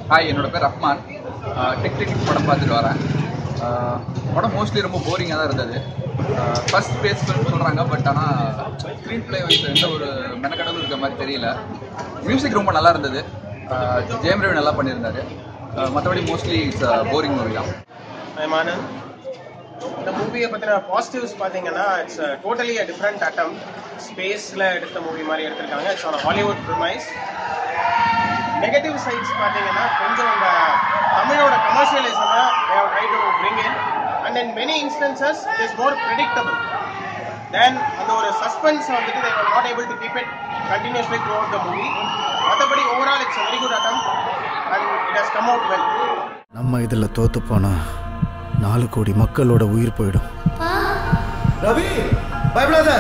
Hi என்னோட பேர் Rahman tech tech படம் பார்த்துட்டு வரேன் ஆஹ் படம் மோஸ்ட்லி ரொம்ப போரிங்காக தான் இருந்தது ஃபர்ஸ்ட் பேஸ் ஃபிலிம் சொல்கிறாங்க பட் ஆனால் ஸ்க்ரீன் பிளே வந்து எந்த ஒரு மெனக்கடலும் இருக்க மாதிரி தெரியல மியூசிக் ரொம்ப நல்லா இருந்தது ஆஹ் ஜெயம் ரவி நல்லா பண்ணியிருந்தாரு ஆஹ் மற்றபடி மோஸ்ட்லி இட்ஸ் போரிங் மூவி தான் I'm Anand. இந்த மூவியை பற்றின பாசிட்டிவ்ஸ் பார்த்தீங்கன்னா it's totally a different attempt ஸ்பேஸில் எடுத்த மூவி மாதிரி எடுத்திருக்காங்க it's on Hollywood premise negative sides பார்த்தீங்கன்னா கொஞ்சம் இந்த தமிழோட கமர்ஷியலிசமை try to bring in and in many instances it is more predictable then அந்த ஒரு சஸ்பென்ஸ் வந்துட்டு they were not able to keep it continuously throughout the movie மற்றபடி overall it's very good attempt and it has come out well நம்ம இதில் தோத்து போனா நாலு கோடி மக்களோட உயிர் போயிடும் ரவி பயப்படாத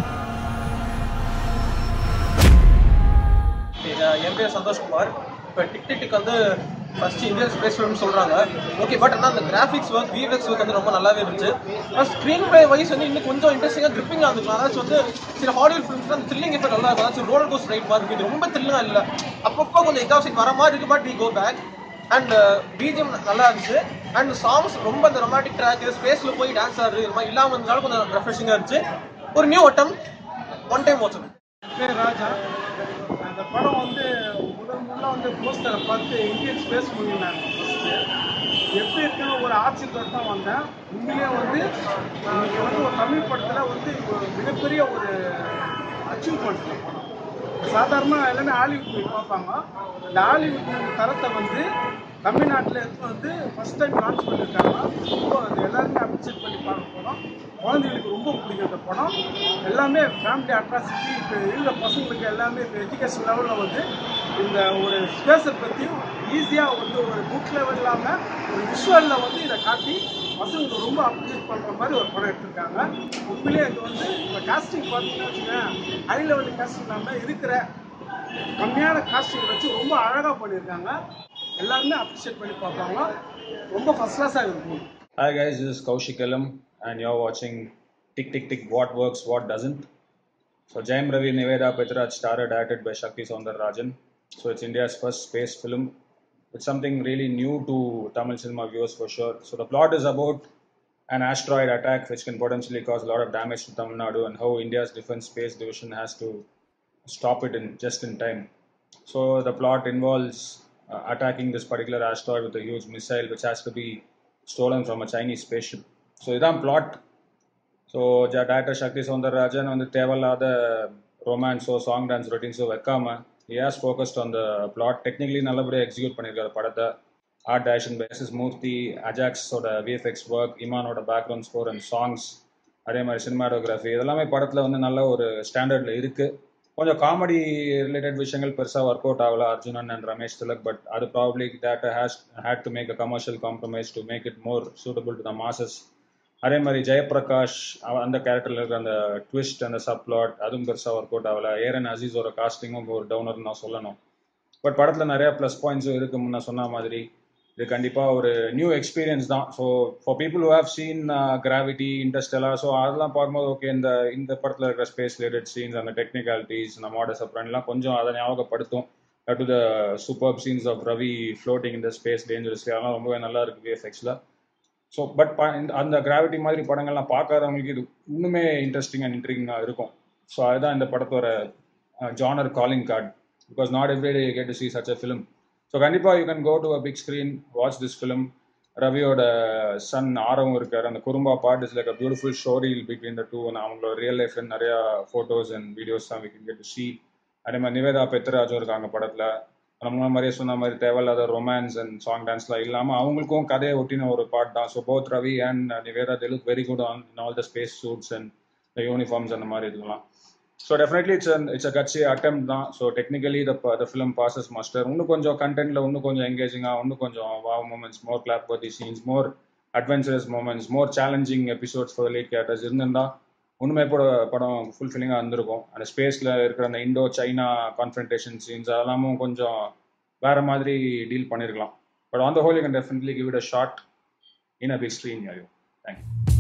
இது என் பேர் சந்தோஷ்குமார் இப்போ டிக் டிக் வந்து ஃபர்ஸ்ட் இந்தியன் ஸ்பேஸ் ஃபிலிம் சொல்கிறாங்க ஓகே பட் ஆனால் அந்த கிராஃபிக்ஸ் ஒர்க் விஎஃப்எக்ஸ் ஒர்க் வந்து ரொம்ப நல்லாவே இருந்துச்சு ஆனால் ஸ்க்ரீன் ப்ளே வைஸ் வந்து இன்னும் கொஞ்சம் இன்ட்ரெஸ்டிங்காக கிரிப்பிங்காக இருந்துச்சு அதாச்சும் வந்து சில ஹாலிவுட் ஃபிலிம்ஸ் அந்த த்ரில்லிங் எஃபெக்ட் நல்லா இருக்கும் அதாச்சும் ரோலர் கோஸ்ட் ரைட் மாதிரி இருக்கு இது ரொம்ப த்ரில்லிங்காக இல்லை அப்பப்போ கொஞ்சம் எக்ஸாஸ்டிங் வர மாதிரி இருக்கு but we go back and BGM நல்லா இருந்துச்சு அண்ட் சாங்ஸ் ரொம்ப அந்த ரொமாட்டிக் ட்ராக் ஸ்பேஸில் போய் டான்ஸ் ஆடுறது இது மாதிரி இல்லாமல் இருந்தாலும் கொஞ்சம் ரெஃப்ரெஷிங்காக இருந்துச்சு ஒரு new attempt one time watch பேர் ராஜா அந்த படம் வந்து முதல் முதல்ல வந்து போஸ்டரை பார்த்து இந்தியன் ஸ்பேஸ் மூவி நான் ஃபஸ்ட்டு எப்படி இருக்குன்னு ஒரு ஆச்சரியத்தோட தான் வந்தேன் உண்மையிலே வந்து இன்னைக்கு வந்து ஒரு தமிழ் படத்தில் வந்து ஒரு மிகப்பெரிய ஒரு அச்சீவ்மெண்ட் இந்த படம் சாதாரணமாக எல்லாமே ஹாலிவுட் மூவி பார்ப்பாங்க இந்த ஹாலிவுட் மூவி தரத்தை வந்து தமிழ்நாட்டில் எடுத்து வந்து ஃபஸ்ட் டைம் லான்ச் பண்ணியிருக்காங்க ரொம்ப அது எல்லாருமே அப்ரிஷியேட் பண்ணி பார்க்க போகிறோம் குழந்தைகளுக்கு ரொம்ப பிடிக்கும் இந்த படம் எல்லாமே ஃபேமிலி அட்ராசிட்டி இப்போ இருக்கிற பசங்களுக்கு எல்லாமே இப்போ எஜுகேஷன் லெவலில் வந்து இந்த ஒரு ஸ்பேஸை பற்றி ஈஸியாக வந்து ஒரு புக் லெவல் இல்லாமல் ஒரு விஷுவலில் வந்து இதை காட்டி பசங்களுக்கு ரொம்ப அப்ரிஷியேட் பண்ணுற மாதிரி ஒரு படம் எடுத்திருக்காங்க உண்மையிலேயே இது வந்து இப்போ காஸ்டிங் பார்த்தீங்கன்னா வச்சுக்கோங்க ஹை லெவல் காஸ்டிங் இல்லாமல் இருக்கிற கம்மியான காஸ்டிங் வச்சு ரொம்ப அழகாக பண்ணியிருக்காங்க எல்லாருமே அப்ரிஷியேட் பண்ணி பார்ப்பாங்க ரொம்ப ஃபஸ்ட் கிளாஸாக இருக்கும் Hi guys, this is Kaushik Elam and you're watching Tick Tick Tick What Works, What Doesn't. So Jayam Ravi Niveda Petraj starred directed by Shakti Rajan. So it's India's first space film. It's something really new to Tamil cinema viewers for sure. So the plot is about an asteroid attack which can potentially cause a lot of damage to Tamil Nadu and how India's Defense Space Division has to stop it in just in time. So the plot involves uh, attacking this particular asteroid with a huge missile which has to be stolen from a Chinese spaceship. So இதான் plot. So director Shakti Soundararajan வந்து தேவையில்லாத ரொமான்ஸோ song dance ரொட்டீன்ஸோ வைக்காம has focused on the plot technically நல்லபடியாக execute பண்ணியிருக்காரு படத்தை art direction basis Murthy அஜாக்ஸோட விஎஃப்எக்ஸ் ஒர்க் இமானோட பேக்ரவுண்ட் ஸ்கோர் அண்ட் சாங்ஸ் அதே மாதிரி சினிமாட்டோகிராஃபி இதெல்லாமே படத்தில் வந்து நல்ல ஒரு ஸ்டாண்டர்டில் இருக்குது கொஞ்சம் காமெடி ரிலேட்டட் விஷயங்கள் பெருசாக ஒர்க் அவுட் ஆகல அர்ஜுனன் அண்ட் ரமேஷ் திலக் பட் அது probably that has had to make a commercial compromise to make it more suitable to the masses அதே மாதிரி ஜெயபிரகாஷ் அவ- அந்த கேரக்டர்ல இருக்கிற அந்த ட்விஸ்ட் அந்த சப்ளாட் அதுவும் பெருசாக ஒர்க் அவுட் ஆகல ஏரன் அசீஸோட காஸ்டிங்கும் ஒரு டவுனர் நான் சொல்லணும் பட் படத்தில் நிறைய ப்ளஸ் பாயிண்ட்ஸும் இருக்கு முன்ன சொன்ன மாதிரி இது கண்டிப்பாக ஒரு நியூ எக்ஸ்பீரியன்ஸ் தான் so for people who have seen Gravity இன்ட்ரெஸ்டெல்லாம் ஸோ அதெல்லாம் பார்க்கும்போது ஓகே இந்த இந்த படத்தில் இருக்கிற ஸ்பேஸ் ரிலேட்டட் சீன்ஸ் அந்த டெக்னிகாலிட்டிஸ் அந்த மாடர்ஸ் அப்ரான்லாம் கொஞ்சம் அதை ஞாபகப்படுத்தும் to the super scenes of Ravi floating இந்த ஸ்பேஸ் டேஞ்சரஸ்லி அதெல்லாம் ரொம்பவே நல்லா இருக்கு விஎஃப்எக்ஸில் ஸோ பட் அந்த கிராவிட்டி மாதிரி படங்கள்லாம் பார்க்காதவங்களுக்கு இது இன்னுமே இன்ட்ரெஸ்டிங் அண்ட் இன்ட்ரிங்கிங்காக இருக்கும் ஸோ அதுதான் இந்த படத்தோட genre calling card because not every day get to see such a film so கண்டிப்பாக you can go to a big screen watch this film ரவியோட சன் ஆரவும் இருக்காரு அந்த குறும்பா part is like a beautiful story between the two அவங்களோட real லைஃப்ல நிறைய photos and videos தான் we can get to see அதே மாதிரி நிவேதா பெத்ராஜும் இருக்காங்க படத்தில் நம்ம மாதிரியே சொன்ன மாதிரி தேவையில்லாத ரொமான்ஸ் அண்ட் சாங் டான்ஸ்லாம் இல்லாமல் அவங்களுக்கும் கதையை ஒட்டின ஒரு பாட் தான் so both Ravi and Nivetha they look very good on all the space suits and uniforms அந்த மாதிரி இதெல்லாம் so definitely it's it's a கட்சி அட்டம் தான் so technically the the film passes master இன்னும் கொஞ்சம் கண்டென்ட்ல இன்னும் கொஞ்சம் எங்கேஜிங்காக இன்னும் கொஞ்சம் wow moments more clap worthy scenes more adventurous moments more challenging episodes for lead characters இருந்திருந்தா ஒன்றுமே கூட படம் ஃபுல்ஃபில்லிங்காக இருந்திருக்கும் அந்த ஸ்பேஸில் இருக்கிற அந்த இண்டோ சைனா கான்ஃபரன்டேஷன் சீன்ஸ் அதெல்லாமும் கொஞ்சம் வேற மாதிரி டீல் பண்ணியிருக்கலாம் but on the whole you can definitely give it a shot in a big screen you thank you